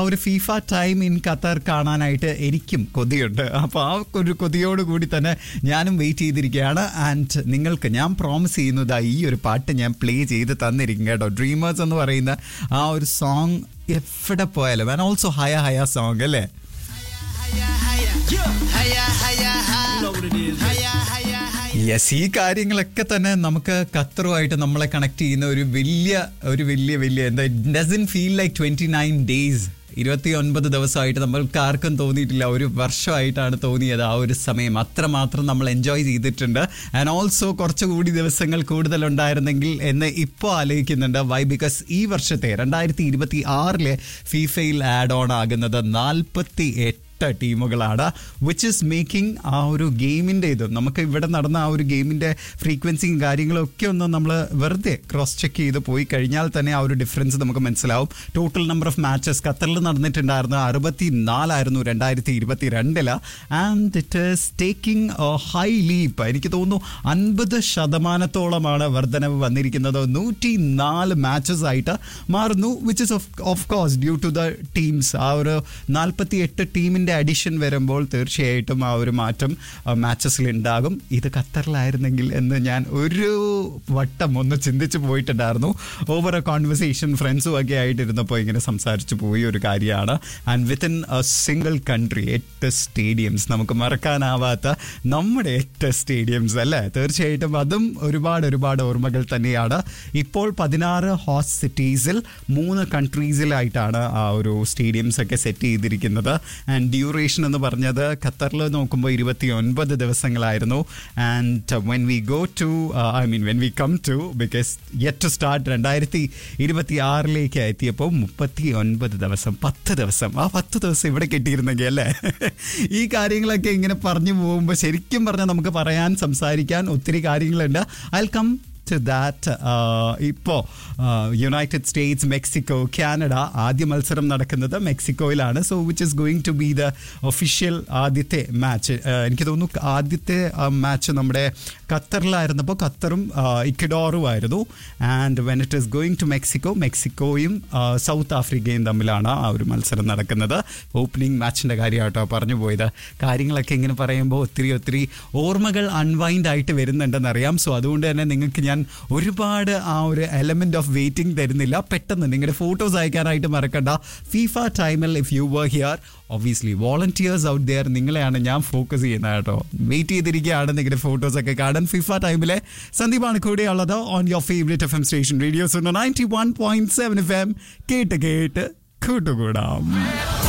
ഒരു FIFA time in Qatar കാണാനായിട്ട് എനിക്കും കൊതിയുണ്ട് അപ്പോൾ ആ ഒരു കൊതിയോട് കൂടി തന്നെ ഞാനും വെയിറ്റ് ചെയ്തിരിക്കുകയാണ് ആൻഡ് നിങ്ങൾക്ക് ഞാൻ പ്രോമിസ് ചെയ്യുന്നത് ഈ ഒരു പാട്ട് ഞാൻ പ്ലേ ചെയ്ത് തന്നിരിക്കും കേട്ടോ ഡ്രീമേഴ്സ് എന്ന് പറയുന്ന ആ ഒരു സോങ് എവിടെ പോയാലും and also Haya haya song അല്ലേ യെസ് ഈ കാര്യങ്ങളൊക്കെ തന്നെ നമുക്ക് ഖത്തറുമായിട്ട് നമ്മളെ കണക്ട് ചെയ്യുന്ന ഒരു വലിയ ഒരു വലിയ വലിയ എന്താ doesn't feel like twenty nine days ഇരുപത്തി ഒൻപത് ദിവസമായിട്ട് നമ്മൾക്ക് ആർക്കും തോന്നിയിട്ടില്ല ഒരു വർഷമായിട്ടാണ് തോന്നിയത് ആ ഒരു സമയം അത്രമാത്രം നമ്മൾ എൻജോയ് ചെയ്തിട്ടുണ്ട് ആൻഡ് ഓൾസോ കുറച്ചുകൂടി ദിവസങ്ങൾ കൂടുതലുണ്ടായിരുന്നെങ്കിൽ എന്ന് ഇപ്പോൾ ആലോചിക്കുന്നുണ്ട് വൈ ബിക്കോസ് ഈ വർഷത്തെ രണ്ടായിരത്തി ഇരുപത്തി ആറിലെ ഫീഫയിൽ ആഡ് ഓൺ ആകുന്നത് നാൽപ്പത്തി എട്ട് ടീമുകളാണ് വിച്ച് ഇസ് മേക്കിംഗ് ആ ഒരു ഗെയിമിൻ്റെ ഇത് നമുക്ക് ഇവിടെ നടന്ന ആ ഒരു ഗെയിമിൻ്റെ ഫ്രീക്വൻസിയും കാര്യങ്ങളും ഒക്കെ ഒന്ന് നമ്മൾ വെറുതെ ക്രോസ് ചെക്ക് ചെയ്ത് പോയി കഴിഞ്ഞാൽ തന്നെ ആ ഒരു ഡിഫറൻസ് നമുക്ക് മനസ്സിലാവും ടോട്ടൽ നമ്പർ ഓഫ് മാച്ചസ് ഖത്തറിൽ നടന്നിട്ടുണ്ടായിരുന്ന അറുപത്തി നാലായിരുന്നു രണ്ടായിരത്തി ഇരുപത്തി രണ്ടില് and it is taking high leap എനിക്ക് തോന്നുന്നു അൻപത് ശതമാനത്തോളമാണ് വർധനവ് വന്നിരിക്കുന്നത് നൂറ്റി നാല് മാച്ചസ് ആയിട്ട് മാറുന്നു which is of course due to the teams ആ ഒരു നാൽപ്പത്തി എട്ട് ടീമിൻ്റെ അഡിഷൻ വരുമ്പോൾ തീർച്ചയായിട്ടും ആ ഒരു മാറ്റം മാച്ചസിൽ ഉണ്ടാകും ഇത് ഖത്തറിലായിരുന്നെങ്കിൽ എന്ന് ഞാൻ ഒരു വട്ടം ഒന്ന് ചിന്തിച്ച് പോയിട്ടുണ്ടായിരുന്നു ഓവർ എ കോൺവെർസേഷൻ ഫ്രണ്ട്സും ഒക്കെ ആയിട്ടിരുന്നപ്പോൾ ഇങ്ങനെ സംസാരിച്ച് പോയ ഒരു കാര്യമാണ് and within a single country എട്ട് സ്റ്റേഡിയംസ് നമുക്ക് മറക്കാനാവാത്ത നമ്മുടെ എട്ട് സ്റ്റേഡിയംസ് അല്ലേ തീർച്ചയായിട്ടും അതും ഒരുപാട് ഒരുപാട് ഓർമ്മകൾ തന്നെയാണ് ഇപ്പോൾ പതിനാറ് ഹോസ്റ്റ് സിറ്റീസിൽ മൂന്ന് കൺട്രീസിലായിട്ടാണ് ആ ഒരു സ്റ്റേഡിയംസ് ഒക്കെ സെറ്റ് ചെയ്തിരിക്കുന്നത് ആൻഡ് ഡ്യൂറേഷൻ എന്ന് പറഞ്ഞത് ഖത്തറിൽ നോക്കുമ്പോൾ ഇരുപത്തി ഒൻപത് ദിവസങ്ങളായിരുന്നു and when we go to I mean when we come to because yet to start രണ്ടായിരത്തി ഇരുപത്തി ആറിലേക്ക് എത്തിയപ്പോൾ മുപ്പത്തി ഒൻപത് ദിവസം പത്ത് ദിവസം ആ പത്ത് ദിവസം ഇവിടെ കിട്ടിയിരുന്നെങ്കിൽ അല്ലേ ഈ കാര്യങ്ങളൊക്കെ ഇങ്ങനെ പറഞ്ഞു പോകുമ്പോൾ ശരിക്കും പറഞ്ഞാൽ നമുക്ക് പറയാൻ സംസാരിക്കാൻ ഒത്തിരി കാര്യങ്ങളുണ്ട് ഐ കം ടു ദാറ്റ് ഇപ്പോൾ യുണൈറ്റഡ് സ്റ്റേറ്റ്സ് മെക്സിക്കോ കാനഡ ആദ്യ മത്സരം നടക്കുന്നത് മെക്സിക്കോയിലാണ് so which is going to be the official ആദ്യത്തെ മാച്ച് എനിക്ക് തോന്നുന്നു ആദ്യത്തെ മാച്ച് നമ്മുടെ ഖത്തറിലായിരുന്നപ്പോൾ ഖത്തറും ഇക്വഡോറും ആയിരുന്നു and when it is going to Mexico മെക്സിക്കോയും സൗത്ത് ആഫ്രിക്കയും തമ്മിലാണ് ആ ഒരു മത്സരം നടക്കുന്നത് ഓപ്പണിംഗ് മാച്ചിൻ്റെ കാര്യമായിട്ടോ പറഞ്ഞു പോയത് കാര്യങ്ങളൊക്കെ ഇങ്ങനെ പറയുമ്പോൾ ഒത്തിരി ഒത്തിരി ഓർമ്മകൾ അൺവൈൻഡ് ആയിട്ട് വരുന്നുണ്ടെന്നറിയാം സോ അതുകൊണ്ട് തന്നെ നിങ്ങൾക്ക് ഞാൻ ഒരുപാട് ആ ഒരു എലമെന്റ് ഓഫ് വെയിറ്റിംഗ് തരുന്നില്ല പെട്ടെന്ന് നിങ്ങളുടെ ഫോട്ടോസ് അയക്കാനായിട്ട് മറക്കണ്ട ഫീഫ ടൈമിൽ if you were here obviously volunteers out there നിങ്ങളെയാണ് ഞാൻ ഫോക്കസ് ചെയ്യുന്നത് കേട്ടോ വെയിറ്റ് ചെയ്തിരിക്കുകയാണ് നിങ്ങളുടെ ഫോട്ടോസ് ഒക്കെ കാണാൻ ഫിഫ ടൈമിലെ സന്ദീപാണ് കൂടെയുള്ളത് on your favourite F M station radios ninety one point seven F M കേട്ട് കേട്ട് കൂട്ടുകൂടാം